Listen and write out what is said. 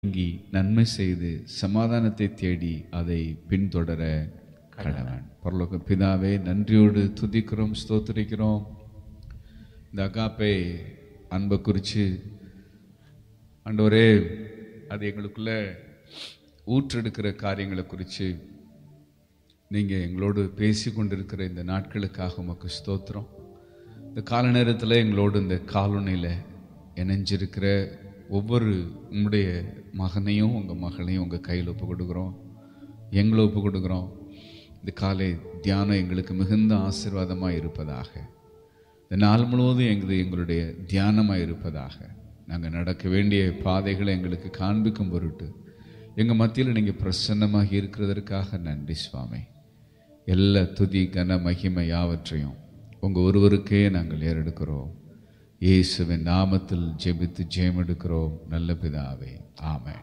நீங்கி நன்மை செய்து சமாதானத்தை தேடி அதை பின்தொடர கடவன் பரலோக பிதாவே நன்றியோடு துதிக்கிறோம் ஸ்தோத்திரிக்கிறோம் இந்த அகாப்பை அன்பை குறித்து ஆண்டவரே அது எங்களுக்குள்ள ஊற்றெடுக்கிற காரியங்களை குறித்து நீங்கள் எங்களோடு பேசி கொண்டிருக்கிற இந்த நாட்களுக்காக உமக்கு ஸ்தோத்திரம் இந்த கால நேரத்தில் எங்களோடு இந்த காலொனியில் இணைஞ்சிருக்கிற ஒவ்வொரு உங்களுடைய மகனையும் உங்கள் மகளையும் உங்கள் கையில் ஒப்பு கொடுக்குறோம் எங்களை ஒப்பு கொடுக்குறோம் இந்த காலை தியானம் எங்களுக்கு மிகுந்த ஆசீர்வாதமாக இருப்பதாக இந்த நாள் முழுவதும் எங்கள் எங்களுடைய தியானமாக இருப்பதாக நாங்கள் நடக்க வேண்டிய பாதைகளை எங்களுக்கு காண்பிக்கும் பொருட்டு எங்கள் மத்தியில் நீங்கள் பிரசன்னமாக இருக்கிறதற்காக நன்றி சுவாமி எல்லா துதி கன மகிமை யாவற்றையும் உங்கள் ஒருவருக்கே நாங்கள் ஏறெடுக்கிறோம் இயேசுவின் நாமத்தில் ஜெபித்து ஜெயம் எடுக்கிறோம் நல்ல பிதாவே ஆமென்